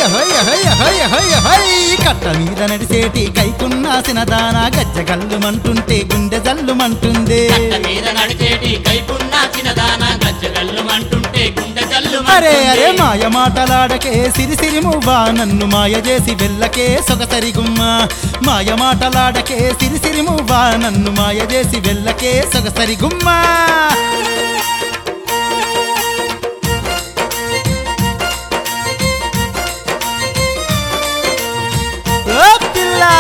హొయ్య హొయ్య హొయ్య హొయ్య హొయ్ కట్ట మీద నడిసేటి కైకున్నాసిన దాన గజ్జ గల్లుమంటుంటే గుండె జల్లుమంటుంది కట్ట మీద నడిచేటి కైపున్నా చిన్నదాన గజ్జగల్లు అంటుంటే గుండె జల్లు అరే అరే మాయ మాటలాడకే సిరి సిరి మువ్వా నన్ను మాయ చేసి వెళ్ళకే సొగసరి గుమ్మ మాయ మాటలాడకే సిరి సిరి మువ్వా నన్ను మాయ చేసి వెళ్ళకే సొగసరి గుమ్మ ఓ పిల్లా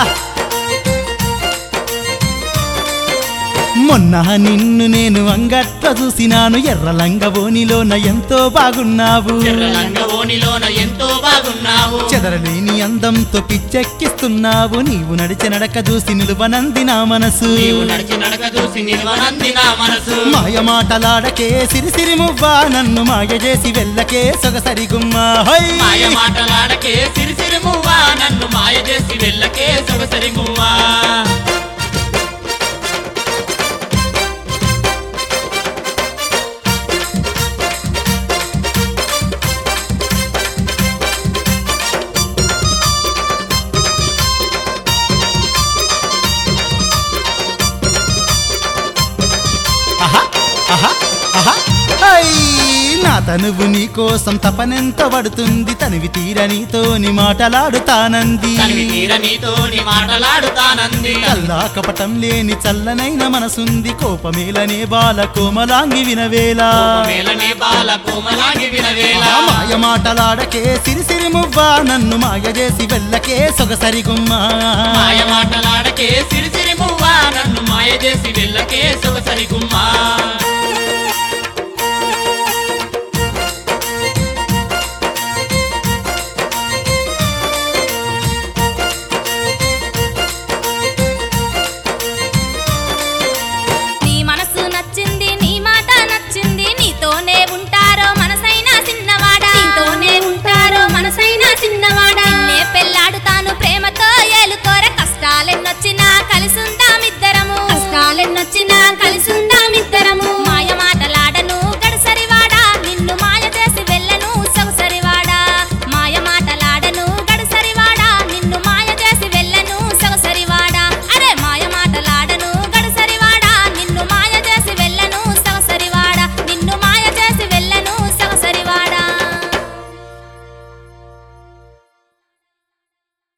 మొన్న నిన్ను నేను అంగట్ల చూసినాను ఎర్ర లంగవోనిలోన ఎంతో బాగున్నావు లంగ ఓనిలోన ఎంతో బాగున్నావు చెదరలేని అందంతో పిచ్చెక్కిస్తున్నావు నీవు నడిచే నడక చూసి నిలువనంది నా మనసు నీవు నడిచి నడక చూసి నిల్వనంది నా మనసు మాయ మాటలాడకే సిరి సిరి మువ్వా నన్ను మాయ చేసి వెళ్ళకే సొగసరి గుమ్మ హై మాయ మాటలాడకే సిరి సిరి మువ్వా నన్ను మాయ చేసి వెళ్ళకే సొగసరి మువ్వా ఆహా ఆహా ఆహా హై నా తనువు నీ కోసం తపనెంత పడుతుంది తనివి తీర నీతోని మాటలాడుతానంది తనివి తీర నీతోని మాటలాడుతానంది కల్లా కపటం లేని చల్లనైన మనసుంది కోపమేలనే బాల కోమలాంగి వినవేలా మేలనే బాల కోమలాగి వినవేళ ఆ మాయ మాటలాడకే సిరి సిరి మువ్వా నన్ను మాయ చేసి వెళ్ళకే సొగసరి గుమ్మ మాయ మాటలాడకే సిరి సిరి మువ్వా నన్ను మాయ చేసి వెళ్ళకే సొగసరి గుమ్మా